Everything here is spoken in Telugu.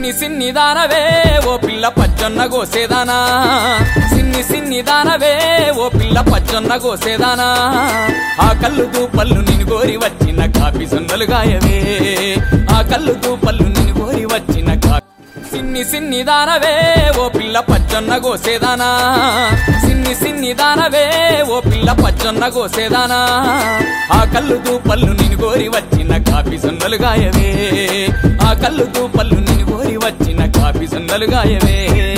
సిన్ని సిన్ని దానవే ఓ పిల్ల పచ్చొన్న గోసేదానా సిన్ని సిన్ని దానవే ఓ పిల్ల పచ్చొన్న గోసేదానా ఆ కళ్ళు దూపళ్ళు నిన్ను కోరి వచ్చిన కాపీ సొన్నలు గాయవే ఆ కళ్ళు దూపళ్ళు నిన్ను కోరి వచ్చిన కాపీ సిన్ని సిన్ని దానవే ఓ పిల్ల పచ్చొన్న గోసేదానా సిన్ని సిన్ని దానవే ఓ పిల్ల పచ్చొన్న గోసేదానా ఆ కళ్ళు దూపళ్ళు నిన్ను కోరి వచ్చిన కాపీ సొన్నలు గాయవే ఆ కళ్ళు దూపళ్ళు నిన్ను కోరి వచ్చిన కాపీ సొన్నలు గాయవే